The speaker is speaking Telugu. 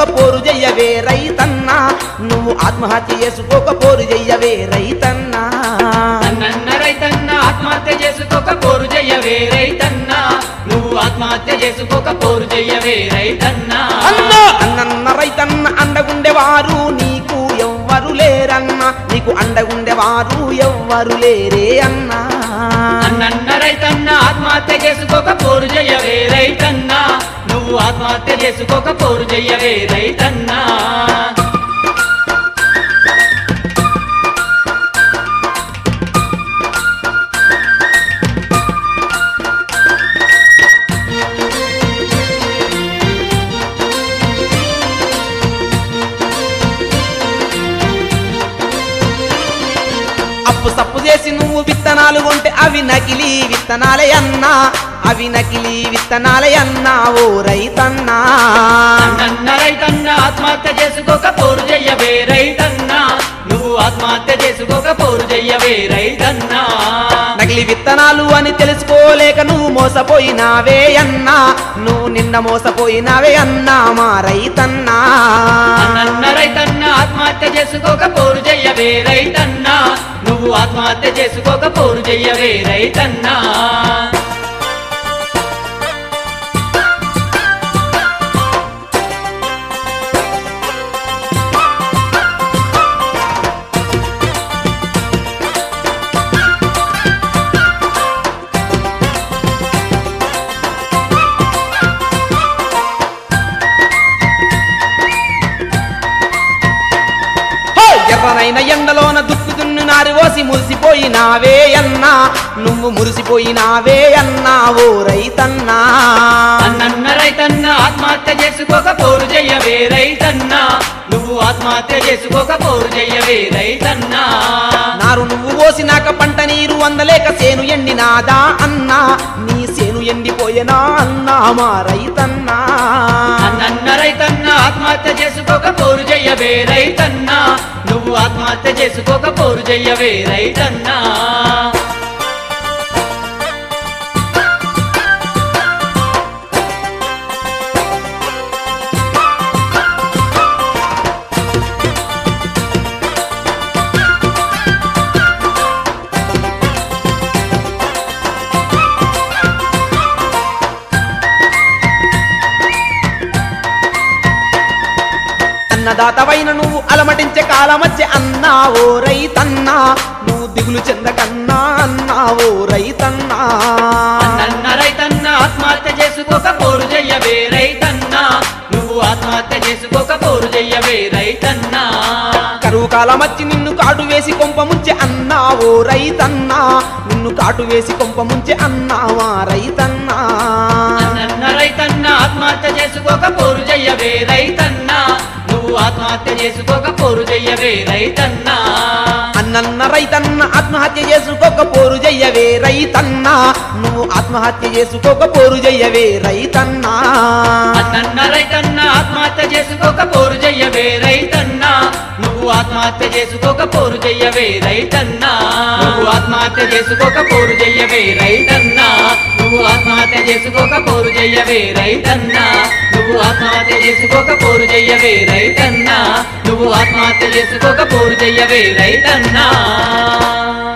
పోరు చెయ్యవే రైతన్నా నువ్వు ఆత్మహత్య చేసుకోక పోరు చెయ్యవే రైతన్నా అన్నన్న రైతన్న ఆత్మహత్య చేసుకోక పోరు చెయ్యవే రైతన్న నువ్వు ఆత్మహత్య చేసుకోక పోరు చెయ్యవే రైతన్న అన్నా అన్నన్న రైతన్న అండగుండేవారు నీకు ఎవ్వరు లేరన్నా నీకు అండగుండేవారు ఎవ్వరు లేరే అన్నా అన్నన్న రైతన్న ఆత్మహత్య చేసుకోక పోరు చెయ్యవే రైతన్న నువ్వు ఆత్మహత్య చేసుకోక పోరు చెయ్యవే రైతన్నా అప్పు సప్పు చేసి నువ్వు విత్తనాలు కొంటే అవి నకిలీ విత్తనాలే అన్నా అవి నకిలీ విత్తనాలే అన్నా ఓ రైతన్నా అన్నన్న రైతన్న ఆత్మహత్య చేసుకోక పోరు చెయ్యవే రైతన్న నువ్వు ఆత్మహత్య చేసుకోక పోరు చెయ్యవే రైతన్నా నకిలీ విత్తనాలు అని తెలుసుకోలేక నువ్వు మోసపోయినావే అన్నా నువ్వు నిన్న మోసపోయినావే అన్నా మా రైతన్నా అన్నన్న రైతన్న ఆత్మహత్య చేసుకోక పోరు చెయ్యవే రైతన్నా నువ్వు ఆత్మహత్య చేసుకోక పోరు చెయ్యవే రైతన్నా హో! ఎర్రనైన ఎండలోన దుక్కు దున్ను నారి ఓసి మురిసిపోయినావే అన్నా నువ్వు మురిసిపోయినావే అన్నా ఓ రైతన్నా అన్నన్న రైతన్న ఆత్మహత్య చేసుకోక పోరు చెయ్యవే రైతన్నా నువ్వు ఆత్మహత్య చేసుకోక పోరు చెయ్యవే రైతన్నా నారు నువ్వు పోసినాక పంట నీరు అందలేక సేను ఎండినాదా అన్నా నీ సేను ఎండిపోయేనా అన్నా మా రైతన్నా అన్నన్న రైతన్న ఆత్మహత్య చేసుకోక పోరు చెయ్యవే రైతన్నా నువ్వు ఆత్మహత్య చేసుకోక పోరు చెయ్యవే రైతన్నా అన్నదాతవైన నువ్వు అలమటించే కాలమచ్చే అన్నా ఓ రైతన్నా నువ్వు దిగులు చెందకన్నా అన్నా ఓ రైతన్నా అన్నన్న రైతన్న ఆత్మహత్య చేసుకోక పోరు చెయ్యవే రైతన్నా నువ్వు ఆత్మహత్య చేసుకోక పోరు చెయ్యవే రైతన్నా కరువు కాలమచ్చి నిన్ను కాటు వేసి కొంప ముంచె అన్నా ఓ రైతన్నా నిన్ను కాటు వేసి కొంప ముంచె అన్నావా రైతన్నా అన్నన్న రైతన్న ఆత్మహత్య చేసుకోక పోరు చెయ్యవే రైతన్నా నువ్వు ఆత్మహత్య చేసుకోక పోరు చెయ్యవే రైతన్నా అన్నన్న రైతన్న ఆత్మహత్య చేసుకోక పోరు చెయ్యవే రైతన్నా నువ్వు ఆత్మహత్య చేసుకోక పోరు చెయ్యవే రైతన్నా అన్నన్న రైతన్న ఆత్మహత్య చేసుకోక పోరు చెయ్యవే రైతన్నా నువ్వు ఆత్మహత్య చేసుకోక పోరు చెయ్యవే రైతన్నా నువ్వు ఆత్మహత్య చేసుకోక పోరు చెయ్యవే రైతన్నా నువ్వు ఆత్మహత్య చేసుకోక పోరు చెయ్యవే రైతన్నా నువ్వు ఆత్మహత్య చేసుకోక పోరు చెయ్యవే రైతన్నా నువ్వు ఆత్మహత్య చేసుకోక పోరు చెయ్యవే రైతన్నా